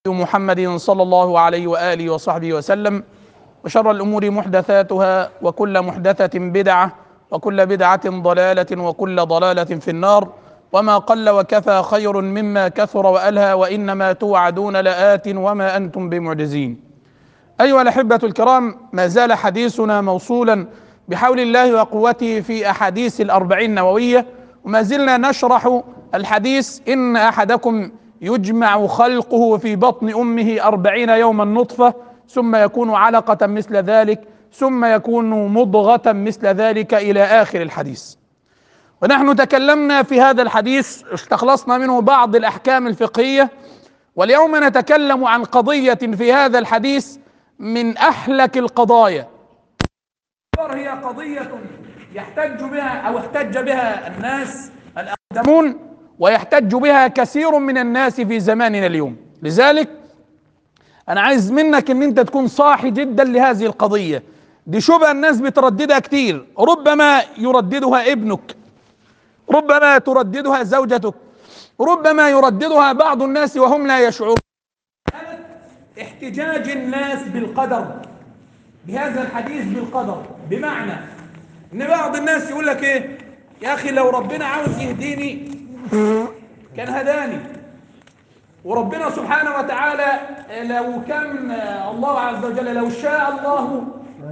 محمد صلى الله عليه واله وصحبه وسلم وشر الامور محدثاتها وكل محدثه بدعه وكل بدعه ضلاله وكل ضلاله في النار وما قل وكفى خير مما كثر والهى وانما توعدون لات وما انتم بمعجزين. ايها الاحبه الكرام ما زال حديثنا موصولا بحول الله وقوته في احاديث الاربعين النوويه وما زلنا نشرح الحديث ان احدكم يجمع خلقه في بطن امه أربعين يوما نطفه ثم يكون علقه مثل ذلك ثم يكون مضغه مثل ذلك الى اخر الحديث ونحن تكلمنا في هذا الحديث استخلصنا منه بعض الاحكام الفقهيه واليوم نتكلم عن قضيه في هذا الحديث من احلك القضايا هي قضيه يحتج بها او احتج بها الناس الاقدمون ويحتج بها كثير من الناس في زماننا اليوم لذلك انا عايز منك ان انت تكون صاحي جدا لهذه القضيه دي شبهه الناس بترددها كتير ربما يرددها ابنك ربما ترددها زوجتك ربما يرددها بعض الناس وهم لا يشعرون احتجاج الناس بالقدر بهذا الحديث بالقدر بمعنى ان بعض الناس يقول لك ايه يا اخي لو ربنا عاوز يهديني كان هداني وربنا سبحانه وتعالى لو كان الله عز وجل لو شاء الله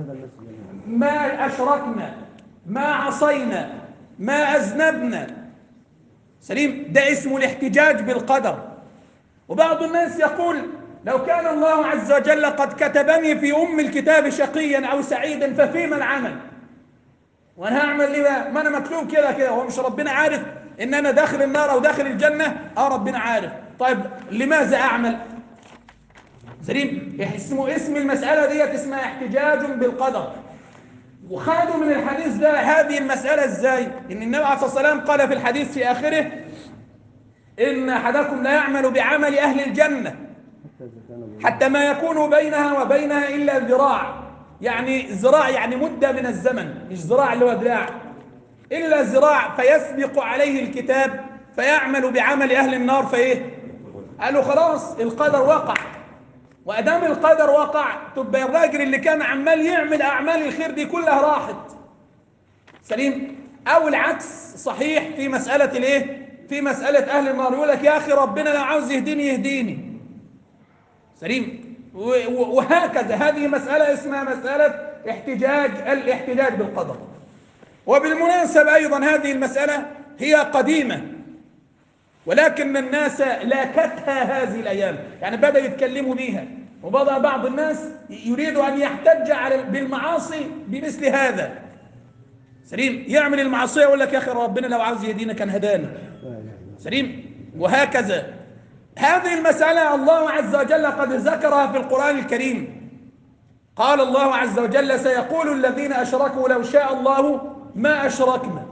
ما أشركنا ما عصينا ما أذنبنا سليم ده اسمه الاحتجاج بالقدر وبعض الناس يقول لو كان الله عز وجل قد كتبني في أم الكتاب شقيا أو سعيدا ففيما العمل وأنا هعمل إيه بقى ما أنا مكتوب كده كده هو مش ربنا عارف ان انا داخل النار او داخل الجنه اه ربنا عارف طيب لماذا اعمل سليم اسمه اسم المساله ديت اسمها احتجاج بالقدر وخدوا من الحديث ده هذه المساله ازاي ان النبي عليه الصلاه والسلام قال في الحديث في اخره ان احدكم لا يعمل بعمل اهل الجنه حتى ما يكون بينها وبينها الا ذراع يعني ذراع يعني مده من الزمن مش ذراع اللي هو دراع إلا ذراع فيسبق عليه الكتاب فيعمل بعمل أهل النار فإيه قالوا خلاص القدر وقع وأدام القدر وقع تبقى الراجل اللي كان عمال يعمل أعمال الخير دي كلها راحت سليم أو العكس صحيح في مسألة الإيه في مسألة أهل النار يقول لك يا أخي ربنا لو عاوز يهديني يهديني سليم وهكذا هذه مسألة اسمها مسألة احتجاج الاحتجاج بالقدر وبالمناسبة أيضا هذه المسألة هي قديمة ولكن الناس لاكتها هذه الأيام يعني بدأوا يتكلموا بيها وبدأ بعض الناس يريد أن يحتج على بالمعاصي بمثل هذا سليم يعمل المعصية يقول لك يا أخي ربنا لو عاوز يهدينا كان هدانا سليم وهكذا هذه المسألة الله عز وجل قد ذكرها في القرآن الكريم قال الله عز وجل سيقول الذين أشركوا لو شاء الله ما أشركنا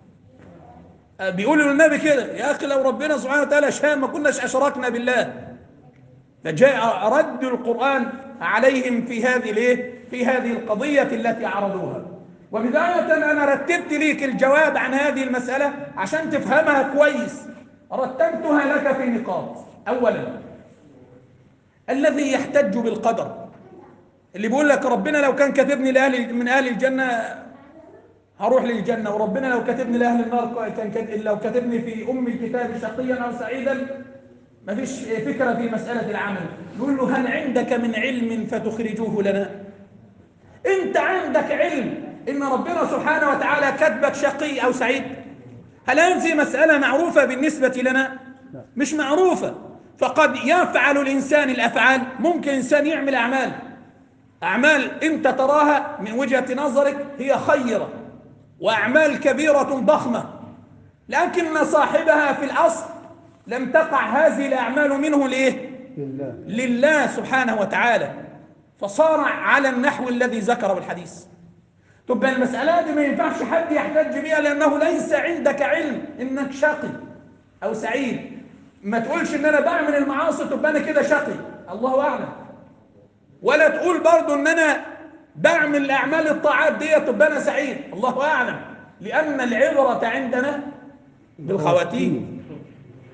بيقولوا للنبي كده يا أخي لو ربنا سبحانه وتعالى شاء ما كناش أشركنا بالله فجاء رد القرآن عليهم في هذه الايه في هذه القضية التي عرضوها وبداية أنا رتبت ليك الجواب عن هذه المسألة عشان تفهمها كويس رتبتها لك في نقاط أولا الذي يحتج بالقدر اللي بيقول لك ربنا لو كان كاتبني لأهل من أهل الجنة هروح للجنة وربنا لو كتبني لأهل النار كان لو كتبني في أم الكتاب شقيا أو سعيدا ما فيش فكرة في مسألة العمل نقول له هل عندك من علم فتخرجوه لنا أنت عندك علم إن ربنا سبحانه وتعالى كتبك شقي أو سعيد هل هذه مسألة معروفة بالنسبة لنا مش معروفة فقد يفعل الإنسان الأفعال ممكن إنسان يعمل أعمال أعمال أنت تراها من وجهة نظرك هي خيرة وأعمال كبيرة ضخمة لكن صاحبها في الأصل لم تقع هذه الأعمال منه ليه؟ لله, لله سبحانه وتعالى فصار على النحو الذي ذكره الحديث تبقى المسألة دي ما ينفعش حد يحتج بها لأنه ليس عندك علم إنك شقي أو سعيد ما تقولش إن أنا بعمل المعاصي تبقى أنا كده شقي الله أعلم ولا تقول برضو إن أنا بعمل أعمال الطاعات دي تبقى أنا سعيد الله أعلم لأن العبرة عندنا بالخواتيم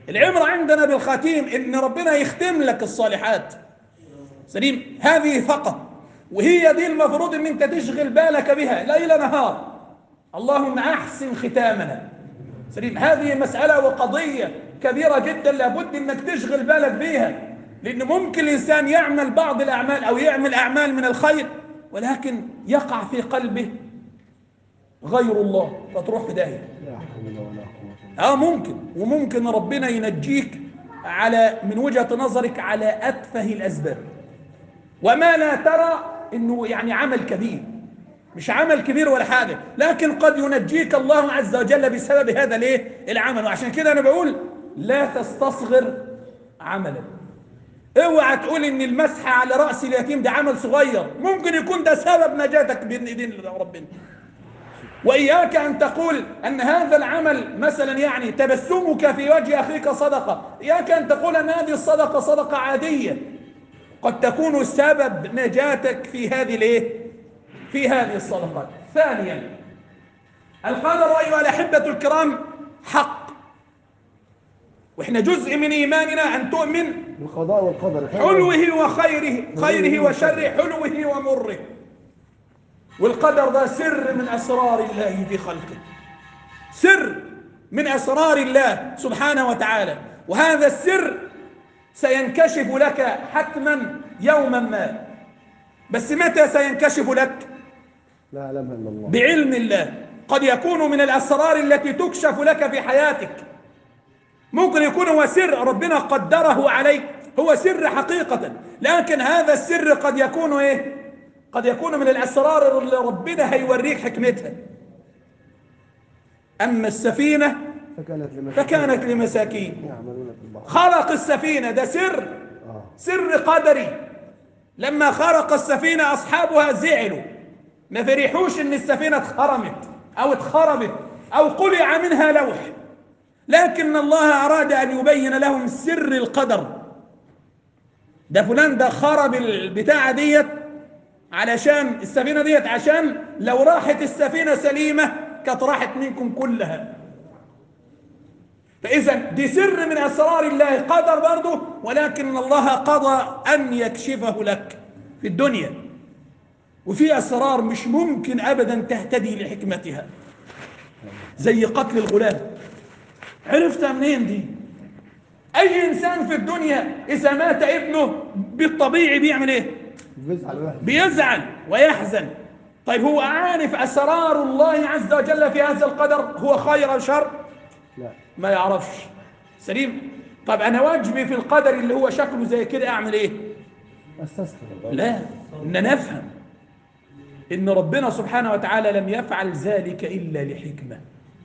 العبرة عندنا بالخاتيم ان ربنا يختم لك الصالحات سليم هذه فقط وهي دي المفروض ان انت تشغل بالك بها ليل نهار اللهم احسن ختامنا سليم هذه مسألة وقضية كبيرة جدا لابد انك تشغل بالك بيها لان ممكن الانسان يعمل بعض الاعمال او يعمل اعمال من الخير ولكن يقع في قلبه غير الله فتروح في داهيه لا حول ولا قوة اه ممكن وممكن ربنا ينجيك على من وجهة نظرك على أتفه الأسباب وما لا ترى انه يعني عمل كبير مش عمل كبير ولا حاجة لكن قد ينجيك الله عز وجل بسبب هذا الايه العمل وعشان كده انا بقول لا تستصغر عملا اوعى تقول ان المسح على راس اليتيم ده عمل صغير ممكن يكون ده سبب نجاتك باذن ايدين ربنا وإياك أن تقول أن هذا العمل مثلا يعني تبسمك في وجه أخيك صدقة إياك أن تقول أن هذه الصدقة صدقة عادية قد تكون سبب نجاتك في هذه الايه في هذه الصدقات ثانيا القدر أيها الأحبة الكرام حق وإحنا جزء من إيماننا أن تؤمن بالقضاء والقدر حلوه وخيره خيره وشره حلوه ومره والقدر ده سر من أسرار الله في خلقه سر من أسرار الله سبحانه وتعالى وهذا السر سينكشف لك حتما يوما ما بس متى سينكشف لك لا يعلمها إلا الله بعلم الله قد يكون من الأسرار التي تكشف لك في حياتك ممكن يكون هو سر ربنا قدره عليك هو سر حقيقة لكن هذا السر قد يكون ايه قد يكون من الأسرار اللي ربنا هيوريك حكمتها أما السفينة فكانت لمساكين فكانت لمساكين يعملون في البحر خلق السفينة ده سر آه. سر قدري لما خرق السفينة أصحابها زعلوا ما فرحوش إن السفينة اتخرمت أو اتخربت أو قلع منها لوح لكن الله أراد أن يبين لهم سر القدر ده فلان ده خرب البتاعة ديت علشان السفينة ديت عشان لو راحت السفينة سليمة كانت راحت منكم كلها فإذا دي سر من أسرار الله قدر برضه ولكن الله قضى أن يكشفه لك في الدنيا وفي أسرار مش ممكن أبدا تهتدي لحكمتها زي قتل الغلام عرفتها منين دي أي إنسان في الدنيا إذا مات ابنه بالطبيعي بيعمل إيه بيزعل واحد بيزعل ويحزن طيب هو عارف أسرار الله عز وجل في هذا القدر هو خير أو شر لا ما يعرفش سليم طب انا واجبي في القدر اللي هو شكله زي كده اعمل ايه استسلم لا ان نفهم ان ربنا سبحانه وتعالى لم يفعل ذلك الا لحكمه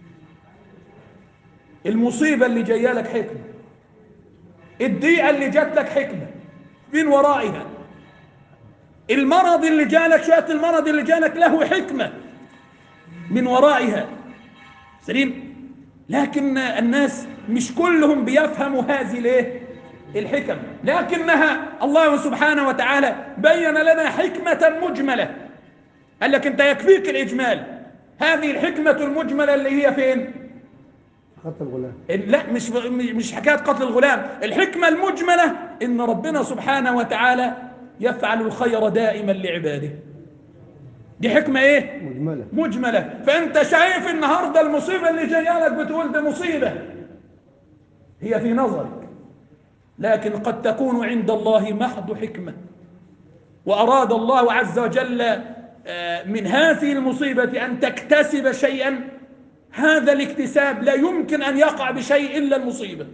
المصيبه اللي جايه لك حكمه الضيقه اللي جات لك حكمه من ورائها المرض اللي جالك شويه المرض اللي جالك له حكمه من ورائها سليم لكن الناس مش كلهم بيفهموا هذه الايه الحكم لكنها الله سبحانه وتعالى بين لنا حكمة مجملة قال لك انت يكفيك الإجمال هذه الحكمة المجملة اللي هي فين خدت الغلام لا مش مش حكاية قتل الغلام الحكمة المجملة ان ربنا سبحانه وتعالى يفعل الخير دائما لعباده دي حكمة ايه مجملة مجملة فأنت شايف النهاردة المصيبة اللي جاية لك بتقول ده مصيبة هي في نظرك لكن قد تكون عند الله محض حكمة وأراد الله عز وجل آه، من هذه المصيبة أن تكتسب شيئا هذا الاكتساب لا يمكن أن يقع بشيء إلا المصيبة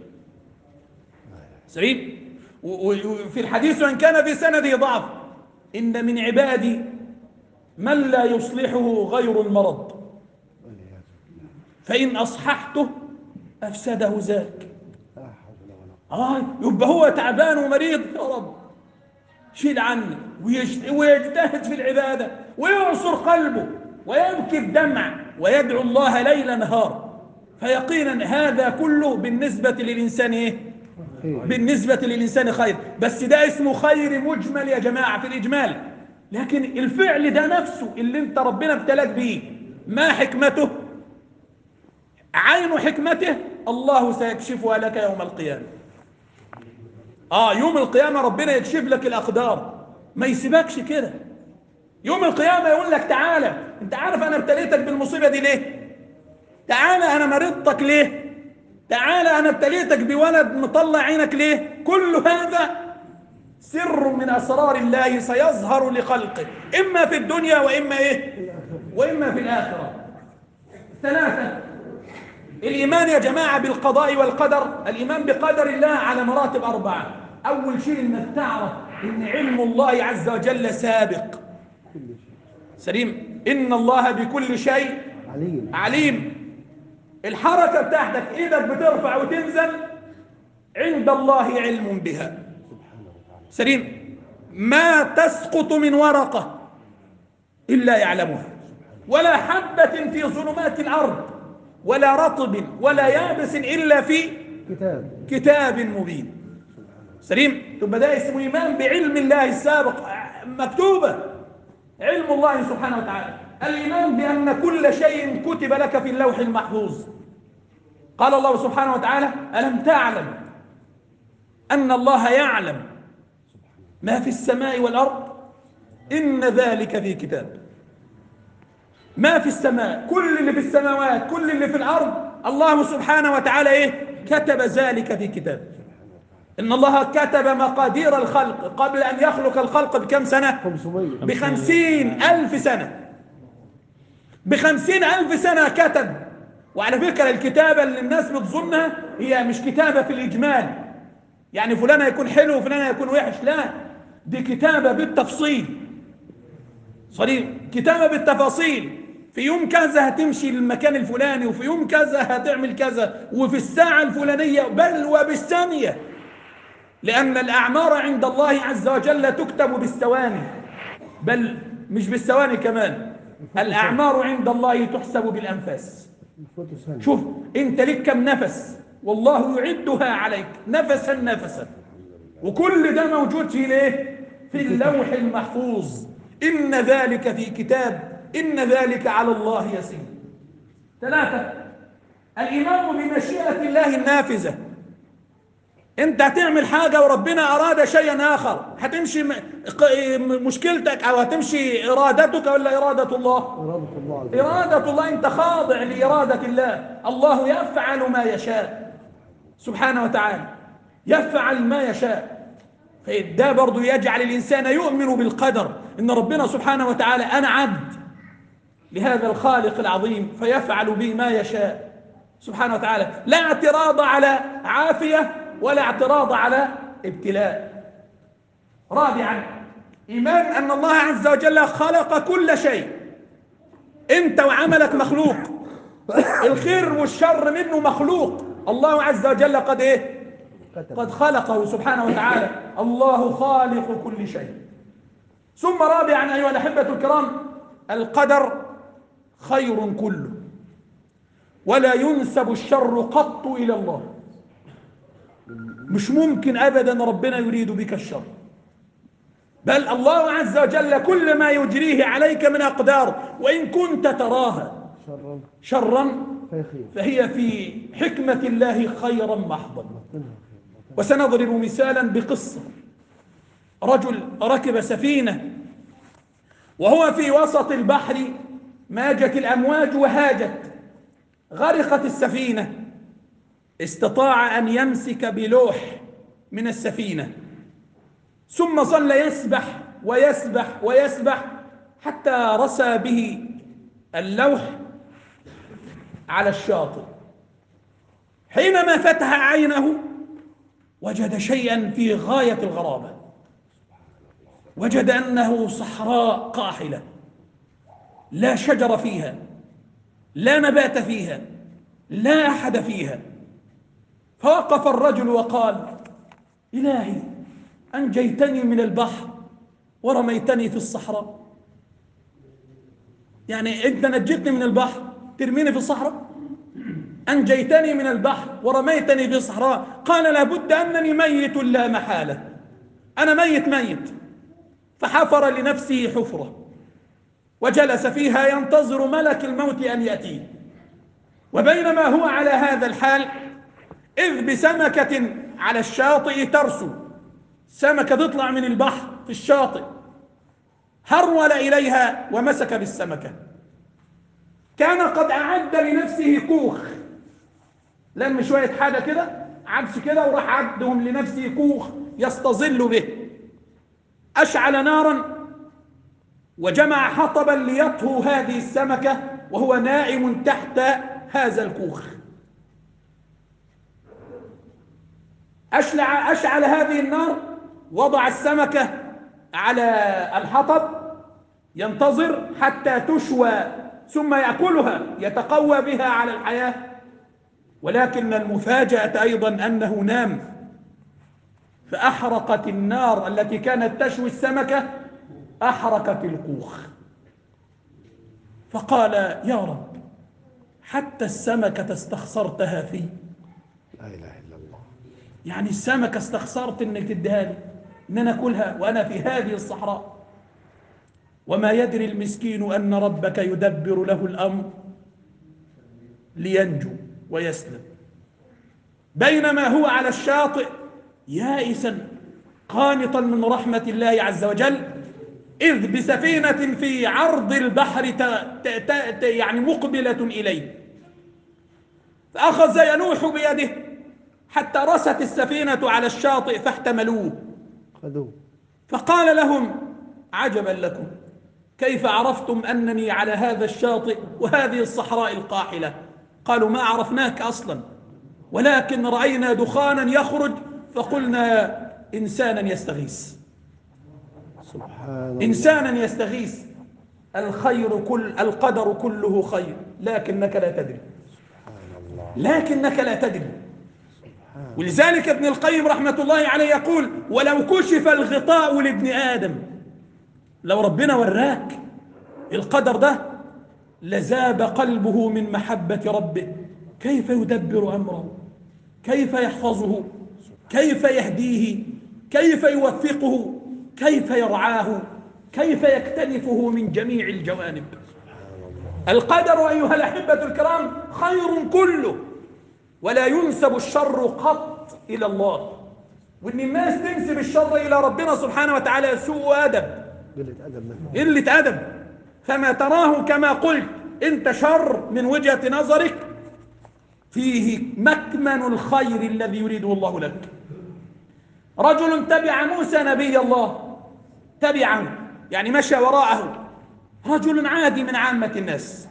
سعيد و- و- وفي الحديث وإن كان في سنده ضعف إن من عبادي من لا يصلحه غير المرض والعياذ بالله فإن أصححته أفسده ذاك لا حول ولا قوة آه يبقى هو تعبان ومريض يا رب شيل عني ويجت- ويجتهد في العبادة ويعصر قلبه ويبكي الدمع ويدعو الله ليل نهار فيقينا هذا كله بالنسبة للإنسان إيه؟ خير بالنسبة للإنسان خير بس ده اسمه خير مجمل يا جماعة في الإجمال لكن الفعل ده نفسه اللي انت ربنا ابتلاك بيه ما حكمته عين حكمته الله سيكشفها لك يوم القيامة اه يوم القيامة ربنا يكشف لك الأقدار ما يسيبكش كده يوم القيامة يقول لك تعالى انت عارف انا ابتليتك بالمصيبة دي ليه تعالى انا مرضتك ليه تعالى انا ابتليتك بولد مطلع عينك ليه كل هذا سر من اسرار الله سيظهر لخلقه اما في الدنيا واما ايه واما في الاخره ثلاثه الايمان يا جماعه بالقضاء والقدر الايمان بقدر الله على مراتب اربعه اول شيء انك تعرف ان علم الله عز وجل سابق كل شيء سليم ان الله بكل شيء عليم عليم الحركة بتاعتك ايدك بترفع وتنزل عند الله علم بها سبحانه وتعالى سليم ما تسقط من ورقة إلا يعلمها ولا حبة في ظلمات الأرض ولا رطب ولا يابس إلا في كتاب كتاب مبين سليم تبقى ده اسمه إيمان بعلم الله السابق مكتوبة علم الله سبحانه وتعالى الإيمان بأن كل شيء كتب لك في اللوح المحفوظ قال الله سبحانه وتعالى ألم تعلم أن الله يعلم ما في السماء والأرض إن ذلك في كتاب ما في السماء كل اللي في السماوات كل اللي في الأرض الله سبحانه وتعالى إيه كتب ذلك في كتاب إن الله كتب مقادير الخلق قبل أن يخلق الخلق بكم سنة 500 بخمسين ألف سنة بخمسين ألف سنة كتب وعلى فكرة الكتابة اللي الناس بتظنها هي مش كتابة في الإجمال يعني فلان هيكون حلو وفلان هيكون وحش لا دي كتابة بالتفصيل صريح كتابة بالتفاصيل في يوم كذا هتمشي للمكان الفلاني وفي يوم كذا هتعمل كذا وفي الساعة الفلانية بل وبالثانية لأن الأعمار عند الله عز وجل تكتب بالثواني بل مش بالثواني كمان الأعمار عند الله تحسب بالأنفاس الفوتو ثانية شوف انت لك كم نفس والله يعدها عليك نفسا نفسا وكل ده موجود في ليه في اللوح المحفوظ إن ذلك في كتاب إن ذلك على الله يسير ثلاثة الإيمان بمشيئة الله النافذة انت هتعمل حاجة وربنا أراد شيئا آخر هتمشي م- ق- مشكلتك أو هتمشي إرادتك ولا إرادة الله إرادة الله عز وجل إرادة الله أنت خاضع لإرادة الله الله يفعل ما يشاء سبحانه وتعالى يفعل ما يشاء فده برضو يجعل الإنسان يؤمن بالقدر إن ربنا سبحانه وتعالى أنا عبد لهذا الخالق العظيم فيفعل بي ما يشاء سبحانه وتعالى لا اعتراض على عافية ولا اعتراض على ابتلاء رابعا إيمان أن الله عز وجل خلق كل شيء انت وعملك مخلوق الخير والشر منه مخلوق الله عز وجل قد ايه كتب قد خلقه سبحانه وتعالى الله خالق كل شيء ثم رابعا ايها الاحبه الكرام القدر خير كله ولا ينسب الشر قط الى الله مش ممكن ابدا ربنا يريد بك الشر بل الله عز وجل كل ما يجريه عليك من اقدار وان كنت تراها شرا شرا فيخير فهي في حكمه الله خيرا محضا منها خير وسنضرب مثالا بقصة رجل ركب سفينة وهو في وسط البحر ماجت الأمواج وهاجت غرقت السفينة استطاع أن يمسك بلوح من السفينة ثم ظل يسبح ويسبح ويسبح حتى رسى به اللوح على الشاطئ حينما فتح عينه وجد شيئا في غاية الغرابة وجد أنه صحراء قاحلة لا شجر فيها لا نبات فيها لا أحد فيها فوقف الرجل وقال إلهي أنجيتني من البحر ورميتني في الصحراء يعني أنت نجيتني من البحر ترميني في الصحراء أنجيتني من البحر ورميتني في الصحراء قال لابد أنني ميت لا محالة أنا ميت ميت فحفر لنفسه حفرة وجلس فيها ينتظر ملك الموت أن يأتيه وبينما هو على هذا الحال إذ بسمكة على الشاطئ ترسو سمكة تطلع من البحر في الشاطئ هرول إليها ومسك بالسمكة كان قد أعد لنفسه كوخ لم شوية حاجة كده عبس كده وراح عدهم لنفسه كوخ يستظل به أشعل نارا وجمع حطبا ليطهو هذه السمكة وهو نائم تحت هذا الكوخ أشلع أشعل هذه النار وضع السمكة على الحطب ينتظر حتى تشوى ثم يأكلها يتقوى بها على الحياة ولكن المفاجأة أيضا أنه نام فأحرقت النار التي كانت تشوي السمكة أحرقت الكوخ فقال يا رب حتى السمكة استخسرتها في لا اله الا الله يعني السمكة استخسرت انك تديها لي ان انا اكلها وانا في هذه الصحراء وما يدري المسكين ان ربك يدبر له الامر لينجو ويسلم بينما هو على الشاطئ يائسا قانطا من رحمة الله عز وجل إذ بسفينة في عرض البحر ت... ت... ت... ت... يعني مقبلة إليه فأخذ ينوح بيده حتى رست السفينة على الشاطئ فاحتملوه خذوه فقال لهم عجبا لكم كيف عرفتم أنني على هذا الشاطئ وهذه الصحراء القاحلة قالوا ما عرفناك أصلا ولكن رأينا دخانا يخرج فقلنا إنسانا يستغيث سبحان الله إنسانا يستغيث الخير كل القدر كله خير لكنك لا تدري سبحان الله لكنك لا تدري ولذلك ابن القيم رحمة الله عليه يقول ولو كشف الغطاء لابن آدم لو ربنا وراك القدر ده لذاب قلبه من محبة ربه كيف يدبر أمره كيف يحفظه كيف يهديه كيف يوفقه كيف يرعاه كيف يكتنفه من جميع الجوانب القدر أيها الأحبة الكرام خير كله ولا ينسب الشر قط إلى الله وإن الناس تنسب الشر إلى ربنا سبحانه وتعالى سوء أدب قلة ادب منه قلة أدب فما تراه كما قلت أنت شر من وجهة نظرك فيه مكمن الخير الذي يريده الله لك رجل تبع موسى نبي الله تبعه يعني مشى وراءه رجل عادي من عامة الناس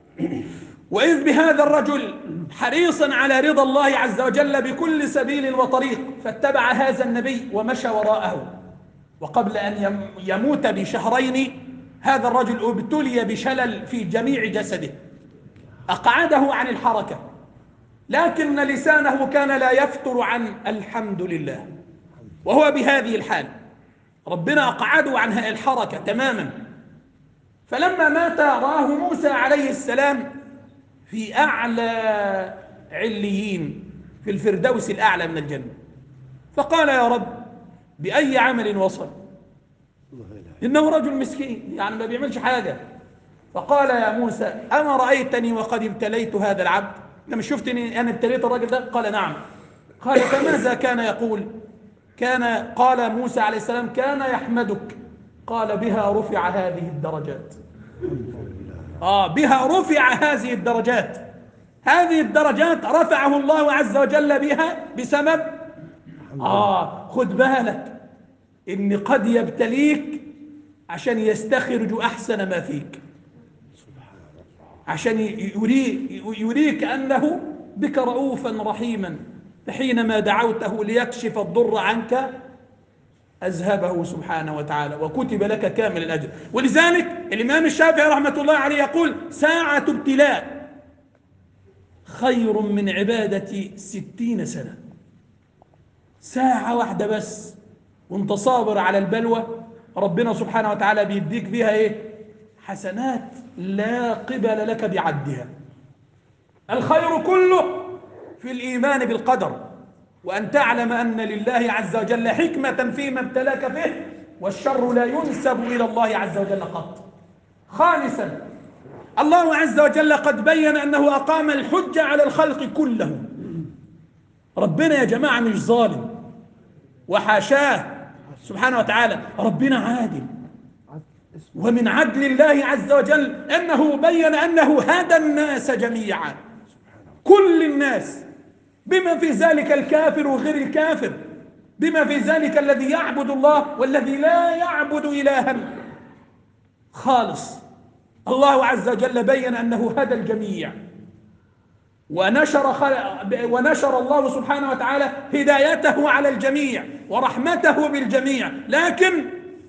وإذ بهذا الرجل حريصا على رضا الله عز وجل بكل سبيل وطريق فاتبع هذا النبي ومشى وراءه وقبل أن يم- يموت بشهرين هذا الرجل ابتلي بشلل في جميع جسده أقعده عن الحركة لكن لسانه كان لا يفتر عن الحمد لله وهو بهذه الحال ربنا أقعده عن الحركة تماما فلما مات راه موسى عليه السلام في أعلى عليين في الفردوس الأعلى من الجنة فقال يا رب بأي عمل وصل الله لا اله إنه رجل مسكين يعني ما بيعملش حاجة فقال يا موسى أما رأيتني وقد ابتليت هذا العبد أنت مش شفتني أنا ابتليت الراجل ده قال نعم قال فماذا كان يقول كان قال موسى عليه السلام كان يحمدك قال بها رفع هذه الدرجات آه بها رفع هذه الدرجات هذه الدرجات رفعه الله عز وجل بها بسبب آه خد بالك إن قد يبتليك عشان يستخرج أحسن ما فيك عشان يري يريك أنه بك رؤوفا رحيما فحينما دعوته ليكشف الضر عنك أذهبه سبحانه وتعالى وكتب لك كامل الأجر ولذلك الإمام الشافعي رحمة الله عليه يقول ساعة ابتلاء خير من عبادة ستين سنة ساعة واحدة بس وانت صابر على البلوى ربنا سبحانه وتعالى بيديك بيها ايه حسنات لا قبل لك بعدها الخير كله في الإيمان بالقدر وأن تعلم أن لله عز وجل حكمة فيما ابتلاك به والشر لا ينسب إلى الله عز وجل قط خامسا الله عز وجل قد بين أنه أقام الحجة على الخلق كلهم ربنا يا جماعة مش ظالم وحاشاه سبحانه وتعالى ربنا عادل عد- اسم ومن عدل الله عز وجل أنه بين أنه هدى الناس جميعا كل الناس بما في ذلك الكافر وغير الكافر بما في ذلك الذي يعبد الله والذي لا يعبد إلها خالص الله عز وجل بين أنه هدى الجميع ونشر خل... ونشر الله سبحانه وتعالى هدايته على الجميع ورحمته بالجميع لكن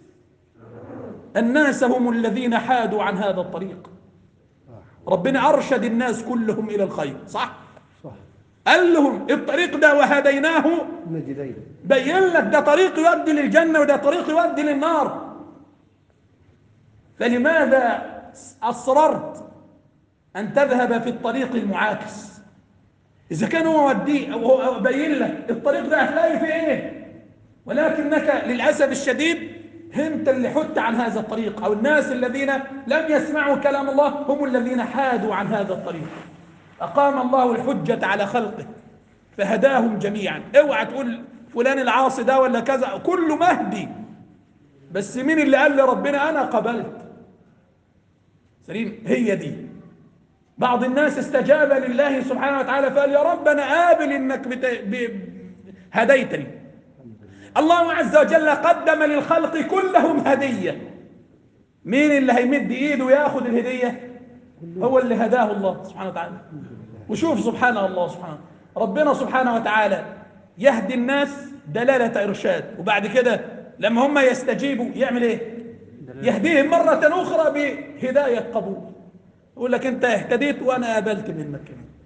الناس هم الذين حادوا عن هذا الطريق ربنا أرشد الناس كلهم إلى الخير صح؟ صح قال لهم الطريق ده وهديناه نجدين بين لك ده طريق يؤدي للجنة وده طريق يؤدي للنار فلماذا أصررت أن تذهب في الطريق المعاكس إذا كان هو وديه أو هو بين لك الطريق ده هتلاقي فيه إيه ولكنك للأسف الشديد انت اللي حدت عن هذا الطريق أو الناس الذين لم يسمعوا كلام الله هم الذين حادوا عن هذا الطريق أقام الله الحجة على خلقه فهداهم جميعا اوعى تقول فلان العاصي ده ولا كذا كله مهدي بس مين اللي قال لربنا أنا قبلت سليم هي دي بعض الناس استجاب لله سبحانه وتعالى فقال يا رب أنا قابل إنك بت... ب... هديتني الله عز وجل قدم للخلق كلهم هدية مين اللي هيمد ايده وياخد الهدية هو اللي هداه الله سبحانه وتعالى وشوف سبحان الله سبحانه ربنا سبحانه وتعالى يهدي الناس دلالة إرشاد وبعد كده لما هم يستجيبوا يعمل ايه يهديهم مرة أخرى بهداية قبول يقول لك أنت اهتديت وأنا قابلت منك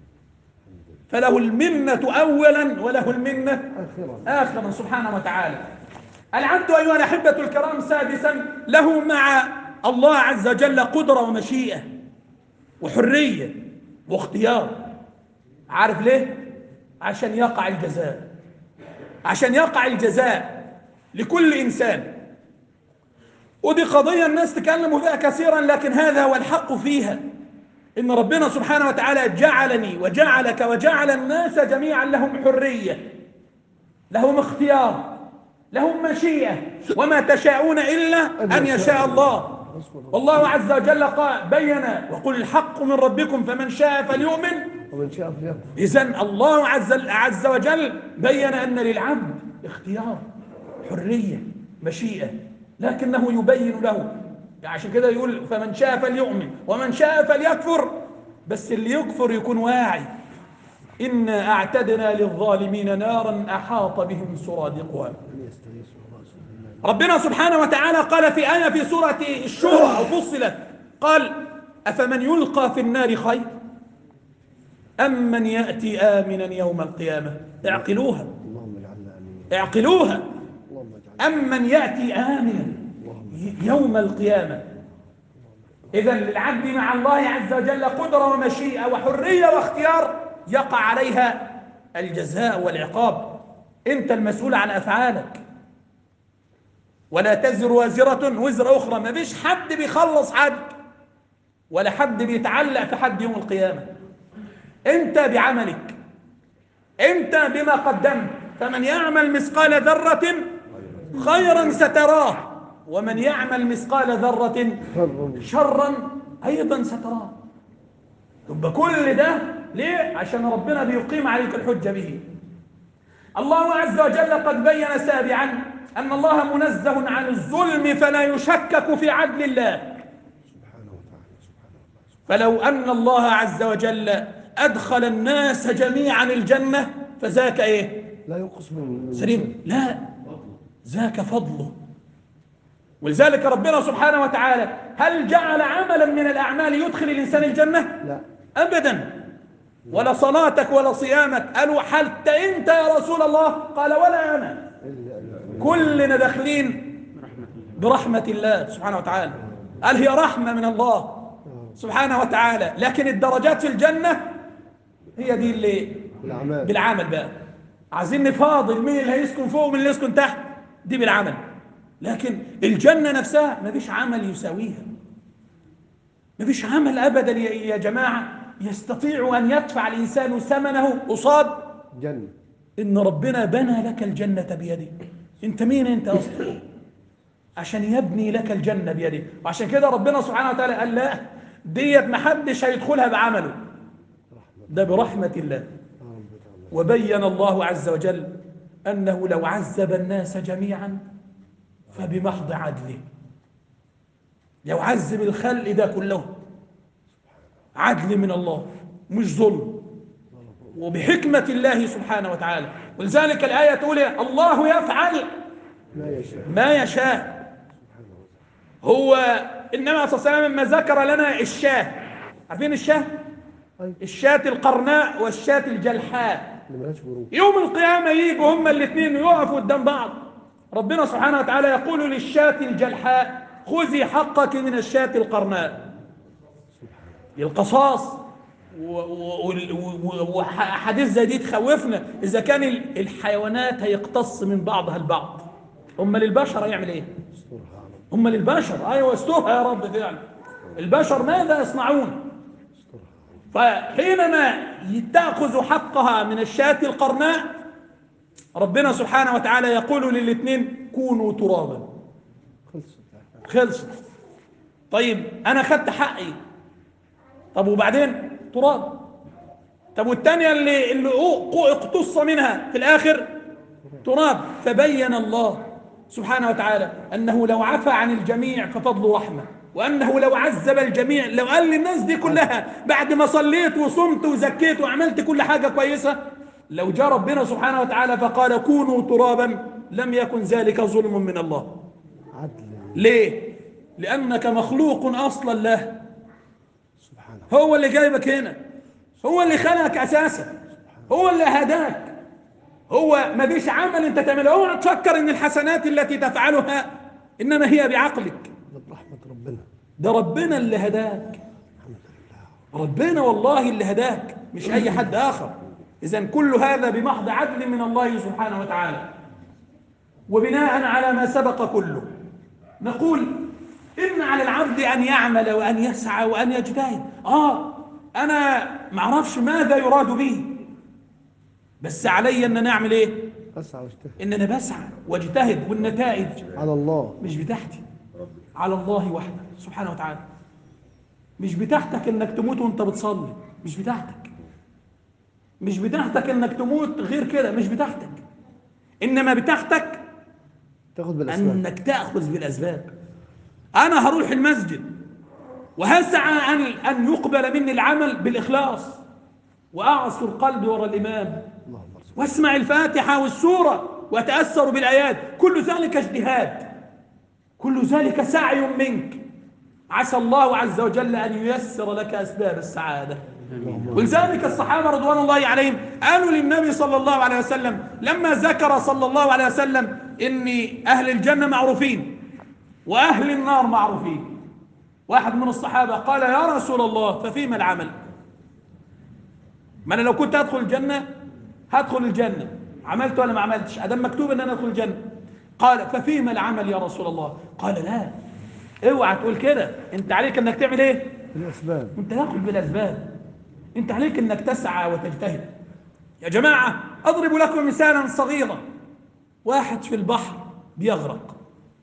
فله المنة أولا وله المنة آخرا آخرا سبحانه وتعالى العبد أيها الأحبة الكرام سادسا له مع الله عز وجل قدرة ومشيئة وحرية واختيار عارف ليه؟ عشان يقع الجزاء عشان يقع الجزاء لكل إنسان ودي قضية الناس تكلموا فيها كثيرا لكن هذا هو الحق فيها إن ربنا سبحانه وتعالى جعلني وجعلك وجعل الناس جميعا لهم حرية لهم اختيار لهم مشيئة وما تشاءون إلا أن يشاء الله والله عز وجل قال بين وقل الحق من ربكم فمن شاء فليؤمن ومن شاء فليكفر إذا الله عز, عز وجل بين أن للعبد اختيار حرية مشيئة لكنه يبين له عشان كده يقول فمن شاء فليؤمن ومن شاء فليكفر بس اللي يكفر يكون واعي إنا أعتدنا للظالمين نارا أحاط بهم سرادقها من يستغيث الله سبحانه ربنا سبحانه وتعالى قال في آية في سورة الشورى أو فصلت قال أفمن يلقى في النار خير أم من يأتي آمنا يوم القيامة اعقلوها اللهم اجعلنا امين اعقلوها اللهم اجعلنا أم من يأتي آمنا يوم القيامة إذا للعبد مع الله عز وجل قدرة ومشيئة وحرية واختيار يقع عليها الجزاء والعقاب أنت المسؤول عن أفعالك ولا تزر وازرة وزر أخرى ما فيش حد بيخلص حد ولا حد بيتعلق في حد يوم القيامة أنت بعملك أنت بما قدمت فمن يعمل مثقال ذرة خيرا ستراه ومن يعمل مثقال ذرة شر شرا أيضا ستراه يبقى كل ده ليه؟ عشان ربنا بيقيم عليك الحجة به الله عز وجل قد بين سابعا أن الله منزه عن الظلم فلا يشكك في عدل الله سبحانه وتعالى سبحانه وتعالى فلو أن الله عز وجل أدخل الناس جميعا الجنة فذاك إيه؟ لا ينقص من سليم لا ذاك فضله ولذلك ربنا سبحانه وتعالى هل جعل عملا من الأعمال يدخل الإنسان الجنة لا أبدا ولا صلاتك ولا صيامك قالوا حتى أنت يا رسول الله قال ولا أنا إلا كلنا داخلين برحمة الله سبحانه وتعالى قال هي رحمة من الله سبحانه وتعالى لكن الدرجات في الجنة هي دي اللي الأعمال بالعمل بقى عايزين نفاضل مين اللي هيسكن فوق ومين اللي يسكن تحت دي بالعمل لكن الجنة نفسها مفيش عمل يساويها مفيش عمل أبدا يا يا جماعة يستطيع أن يدفع الإنسان ثمنه قصاد جنة ان ربنا بنى لك الجنة بيده انت مين انت اصلا عشان يبني لك الجنة بيده وعشان كده ربنا سبحانه وتعالى قال لا ديت محدش هيدخلها بعمله ده برحمة الله يا رب تعالى وبين الله عز وجل أنه لو عذب الناس جميعا فبمحض عدله لو عذب الخلق ده كله عدل من الله مش ظلم وبحكمة الله سبحانه وتعالى ولذلك الآية تقول إيه؟ الله يفعل لا يشاء ما يشاء هو النبي صلى الله عليه وسلم لما ذكر لنا الشاه عارفين الشاه أي الشاة القرناء والشاة الجلحاء اللي مالهاش بروج يوم القيامة يجوا هما الاثنين يقفوا قدام بعض ربنا سبحانه وتعالى يقول للشاة الجلحاء خذي حقك من الشاة القرناء القصاص وحديث زي دي تخوفنا إذا كان ال- الحيوانات هيقتص من بعضها البعض هم للبشر هيعمل ايه استرها يا رب هم للبشر ايوه استرها يا رب فعلا البشر ماذا يصنعون استرها فحينما تأخذ حقها من الشاة القرناء ربنا سبحانه وتعالى يقول للاثنين كونوا ترابا خلصت خلصت طيب أنا خدت حقي طب وبعدين تراب طب والتانية اللي اللي أو- اقتص منها في الآخر تراب فبين الله سبحانه وتعالى أنه لو عفى عن الجميع ففضل رحمة وأنه لو عذب الجميع لو قال للناس دي كلها بعد ما صليت وصمت وزكيت وعملت كل حاجة كويسة لو جاء ربنا سبحانه وتعالى فقال كونوا ترابا لم يكن ذلك ظلم من الله عدل ليه؟ لأنك مخلوق أصلا له سبحانه هو اللي جايبك هنا هو اللي خلقك أساسا هو اللي هداك هو ما فيش عمل انت تعمله اوعى تفكر ان الحسنات التي تفعلها انما هي بعقلك ده برحمة ربنا ده ربنا اللي هداك الحمد لله ربنا والله اللي هداك مش اي حد اخر اذا كل هذا بمحض عدل من الله سبحانه وتعالى وبناء على ما سبق كله نقول ان على العبد ان يعمل وان يسعى وان يجتهد اه انا معرفش ماذا يراد به بس علي ان نعمل ايه أسعى واجتهد ان انا بسعى واجتهد والنتائج على الله مش بتاعتي على الله وحده سبحانه وتعالى مش بتاعتك انك تموت وانت بتصلي مش بتاعتك مش بتاعتك انك تموت غير كده مش بتاعتك انما بتاعتك تاخد بالأسباب انك تاخذ بالاسباب انا هروح المسجد وهسعى ان ان يقبل مني العمل بالاخلاص واعصر قلبي ورا الامام اللهم ارزقنا واسمع الفاتحة والسورة وتأثر بالآيات كل ذلك اجتهاد كل ذلك سعي منك عسى الله عز وجل أن ييسر لك أسباب السعادة ولذلك الصحابة رضوان الله عليهم قالوا للنبي صلى الله عليه وسلم لما ذكر صلى الله عليه وسلم إن أهل الجنة معروفين وأهل النار معروفين واحد من الصحابة قال يا رسول الله ففيما العمل ما انا لو كنت هدخل الجنه هدخل الجنه عملت ولا ما عملتش ادم مكتوب ان انا ادخل الجنه قال ففيما العمل يا رسول الله قال لا اوعى تقول كده انت عليك انك تعمل ايه الأسباب انت تاخد بالاسباب انت عليك انك تسعى وتجتهد يا جماعه اضرب لكم مثالا صغيرا واحد في البحر بيغرق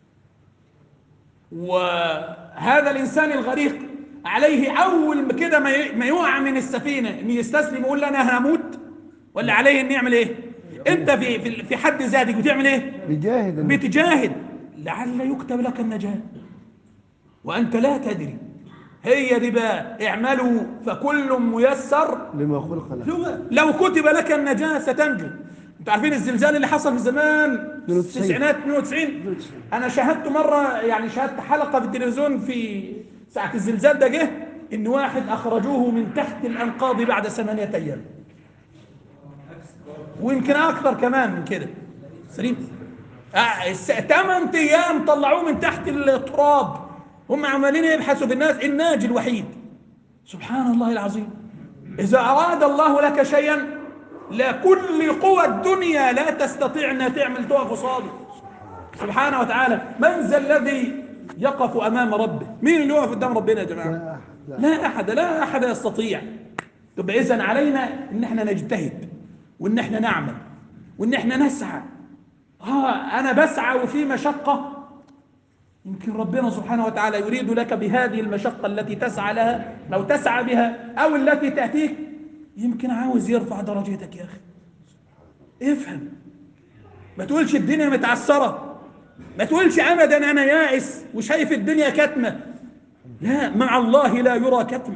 وهذا الانسان الغريق عليه اول ما كده ما ي- ما يقع من السفينه ان يستسلم ويقول انا هموت ولا عليه ان يعمل ايه انت في في- في حد ذاتك بتعمل ايه بيجاهد إنه- بتجاهد لعل يكتب لك النجاة وأنت لا تدري هي دي بقى اعملوا فكل ميسر لما خلق له لو- لو كتب لك النجاة ستنجو انتوا عارفين الزلزال اللي حصل في زمان 92. التسعينات 92 انا شاهدت مرة يعني شاهدت حلقة في التلفزيون في ساعة الزلزال ده جه ان واحد اخرجوه من تحت الانقاض بعد ثمانية ايام ويمكن اكثر كمان من كده سليم آه، الس- ثمان ايام طلعوه من تحت التراب هم عمالين يبحثوا في الناس الناجي الوحيد سبحان الله العظيم اذا اراد الله لك شيئا لا كل قوى الدنيا لا تستطيع انها تعمل تقف قصاده سبحانه وتعالى من ذا الذي يقف امام ربه مين اللي يقف قدام ربنا يا جماعه لا أحد لا لا احد لا احد يستطيع طب اذا علينا ان احنا نجتهد وان احنا نعمل وان احنا نسعى اه انا بسعى وفي مشقة يمكن ربنا سبحانه وتعالى يريد لك بهذه المشقة التي تسعى لها لو تسعى بها او التي تأتيك يمكن عاوز يرفع درجتك يا اخي افهم ما تقولش الدنيا متعسرة ما تقولش ابدا انا يائس وشايف الدنيا كتمة لا مع الله لا يرى كتمة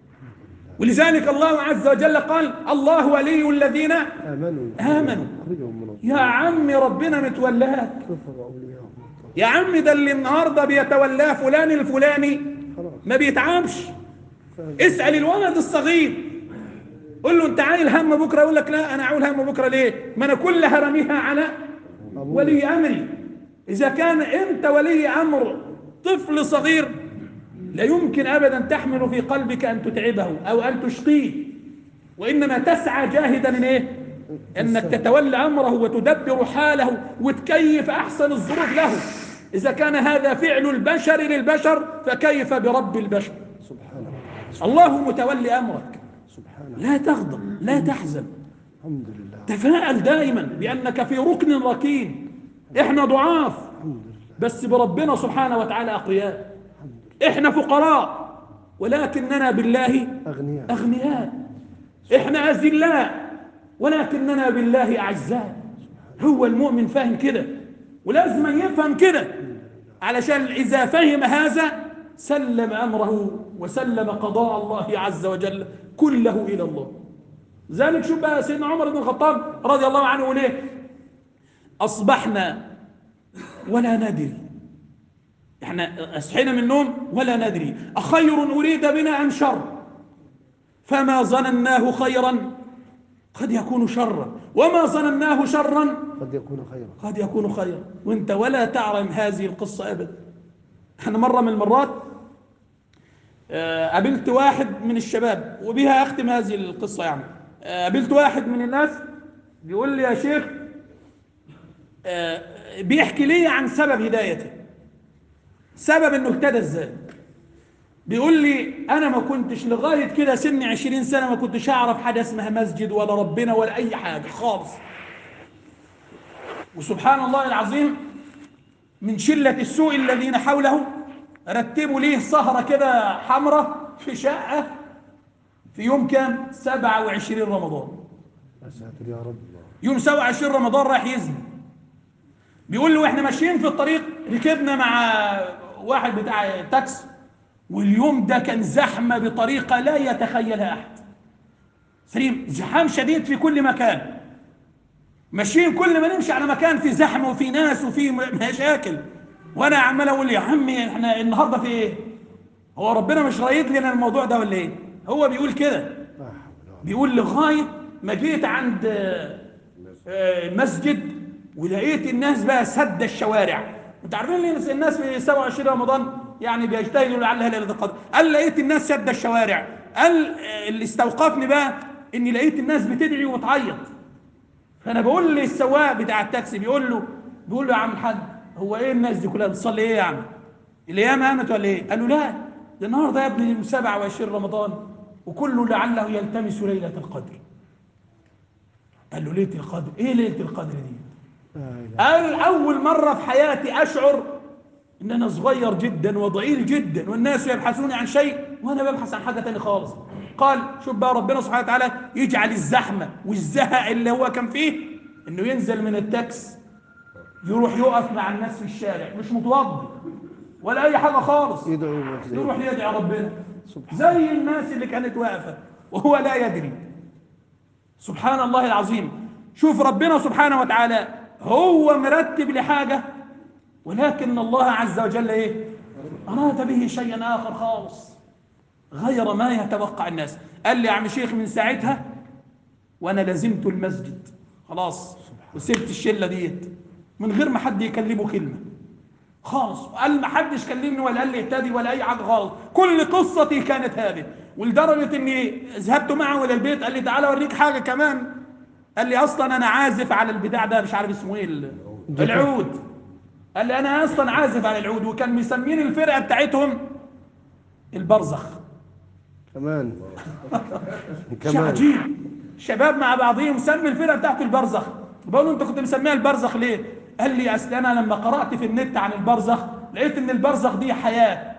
ولذلك الله عز وجل قال الله ولي الذين آمنوا آمنوا. أخرجهم من الظلم يا عم ربنا متولاك كفر أولياءهم الطاغوت. يا عم ده اللي النهارده بيتولاه فلان الفلاني خلاص ما بيتعبش فاهم. اسأل الولد الصغير قول له انت عايل هم بكره يقول لك لا انا عايل هم بكره ليه ما انا كلها رميها على ولي امري اذا كان انت ولي امر طفل صغير لا يمكن ابدا تحمل في قلبك ان تتعبه او ان تشقيه وانما تسعى جاهدا ان ايه انك تتولى امره وتدبر حاله وتكيف احسن الظروف له اذا كان هذا فعل البشر للبشر فكيف برب البشر سبحانه الله متولي امرك سبحانه لا تغضب لا تحزن الحمد لله تفاءل دائما بانك في ركن ركين احنا ضعاف الحمد لله بس بربنا سبحانه وتعالى اقوياء الحمد لله احنا فقراء ولكننا بالله أغنياء اغنياء احنا اذلاء ولكننا بالله اعزاء هو المؤمن فاهم كده ولازم أن يفهم كده علشان اذا فهم هذا سلم امره وسلم قضاء الله عز وجل كله الى الله ذلك شوف بقى سيدنا عمر بن الخطاب رضي الله عنه ليه اصبحنا ولا ندري احنا صحينا من النوم ولا ندري اخير اريد بنا ام شر فما ظنناه خيرا قد يكون شرا وما ظنناه شرا قد يكون خيرا قد يكون خيرا وانت ولا تعلم هذه القصة ابدا احنا مرة من المرات آه، قابلت واحد من الشباب وبها اختم هذه القصة يعني آه، قابلت واحد من الناس بيقول لي يا شيخ آه، بيحكي لي عن سبب هدايته سبب انه اهتدى ازاي بيقول لي انا ما كنتش لغايه كده سني 20 سنه ما كنتش اعرف حاجه اسمها مسجد ولا ربنا ولا اي حاجه خالص وسبحان الله العظيم من شله السوء الذين حوله رتبوا ليه سهره كده حمراء في شقه في يوم كام 27 رمضان يا ساتر يا رب يوم 27 رمضان رايح يزني بيقول له احنا ماشيين في الطريق ركبنا مع واحد بتاع تاكس واليوم ده كان زحمه بطريقه لا يتخيلها احد سليم زحام شديد في كل مكان ماشيين كل ما نمشي على مكان في زحمه وفي ناس وفي م- مشاكل وانا عمال اقول يا عمي احنا النهارده في ايه هو ربنا مش رايد لنا الموضوع ده ولا ايه هو بيقول كده لا حول ولا بيقول لغايه ما جيت عند آه، آه، مسجد ولقيت الناس بقى سد الشوارع انت عارفين ليه الناس في 27 رمضان يعني بيجتهدوا لعلها ليله القدر قال لقيت الناس سد الشوارع قال آه، اللي استوقفني بقى اني لقيت الناس بتدعي وتعيط فانا بقول للسواق بتاع التاكسي بيقول له بيقول له يا عم الحاج هو ايه الناس دي كلها بتصلي ايه يا عم الايام قامت ولا ايه قال له لا ده النهارده يا ابني يوم 27 رمضان وكله لعله يلتمس ليله القدر قال له ليله القدر ايه ليله القدر دي لا إله قال اول مره في حياتي اشعر ان انا صغير جدا وضئيل جدا والناس يبحثون عن شيء وانا ببحث عن حاجه تاني خالص قال شوف بقى ربنا سبحانه وتعالى يجعل الزحمه والزهق اللي هو كان فيه انه ينزل من التاكس يروح يقف مع الناس في الشارع مش متوضي ولا اي حاجه خالص يدعو ويجزي. يروح يدعي ربنا سبحان زي الناس اللي كانت واقفه وهو لا يدري سبحان الله العظيم شوف ربنا سبحانه وتعالى هو مرتب لحاجه ولكن الله عز وجل ايه اراد به شيئا اخر خالص غير ما يتوقع الناس قال لي يا عم شيخ من ساعتها وانا لزمت المسجد خلاص وسبت الشله ديت من غير ما حد يكلمه كلمه خالص قال ما حدش كلمني ولا قال لي اهتدي ولا اي حاجه خالص كل قصتي كانت هذه ولدرجه اني ذهبت معه الى البيت قال لي تعالى اوريك حاجه كمان قال لي اصلا انا عازف على البتاع ده مش عارف اسمه ايه ال- العود قال لي انا اصلا عازف على العود وكان مسمين الفرقه بتاعتهم البرزخ كمان شيء كمان عجيب شباب مع بعضهم سمي الفرقه بتاعته البرزخ بقول له انت كنت مسميها البرزخ ليه قال لي اصل انا لما قرات في النت عن البرزخ لقيت ان البرزخ دي حياه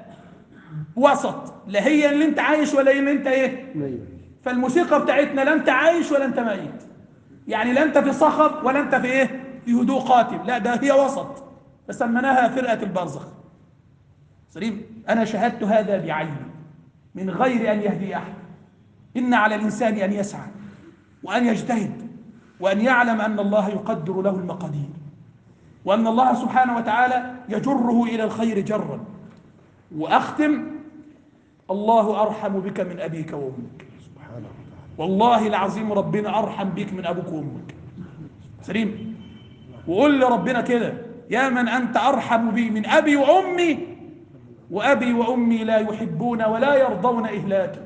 وسط لا هي اللي انت عايش ولا هي اللي انت ايه ميت فالموسيقى بتاعتنا لا انت عايش ولا انت ميت يعني لا انت في صخب ولا انت في ايه في هدوء قاتم لا ده هي وسط فسميناها فرقه البرزخ سليم انا شاهدت هذا بعيني من غير ان يهدي احد ان على الانسان ان يسعى وان يجتهد وان يعلم ان الله يقدر له المقادير وان الله سبحانه وتعالى يجره الى الخير جرا واختم الله ارحم بك من ابيك وامك سبحانه وتعالى والله العظيم ربنا ارحم بيك من ابوك وامك سليم وقول لربنا كده يا من انت ارحم بي من ابي وامي وابي وامي لا يحبون ولا يرضون اهلاكي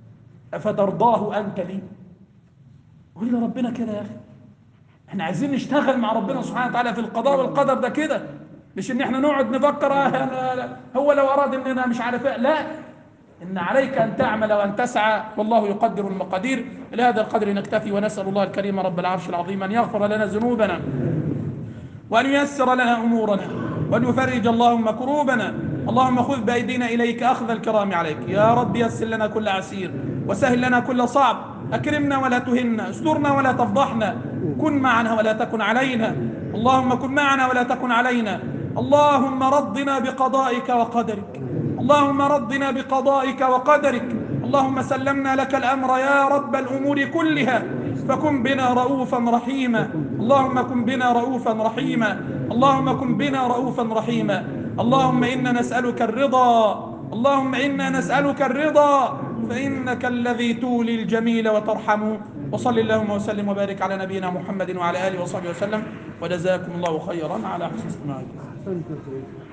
افترضاه انت لي قول لربنا كده يا اخي احنا عايزين نشتغل مع ربنا سبحانه وتعالى في القضاء والقدر ده كده مش ان احنا نقعد نفكر آه لا لا هو لو اراد اننا مش عارف إيه. لا ان عليك ان تعمل وان تسعى والله يقدر المقادير الى هذا القدر نكتفي ونسال الله الكريم رب العرش العظيم ان يغفر لنا ذنوبنا وأن ييسر لنا أمورنا وأن يفرج اللهم كروبنا اللهم خذ بأيدينا إليك أخذ الكرام عليك يا رب يسر لنا كل عسير وسهل لنا كل صعب أكرمنا ولا تهنا استرنا ولا تفضحنا كن معنا ولا تكن علينا اللهم كن معنا ولا تكن علينا اللهم رضنا بقضائك وقدرك اللهم رضنا بقضائك وقدرك اللهم سلمنا لك الأمر يا رب الأمور كلها فكن بنا رؤوفا رحيما اللهم كن بنا رؤوفا رحيما اللهم كن بنا رؤوفا رحيما اللهم إنا نسألك الرضا اللهم إنا نسألك الرضا فإنك الذي تولي الجميل وترحم وصل اللهم وسلم وبارك على نبينا محمد وعلى آله وصحبه وسلم وجزاكم الله خيرا على حسن استماعكم أحسنت يا سيدي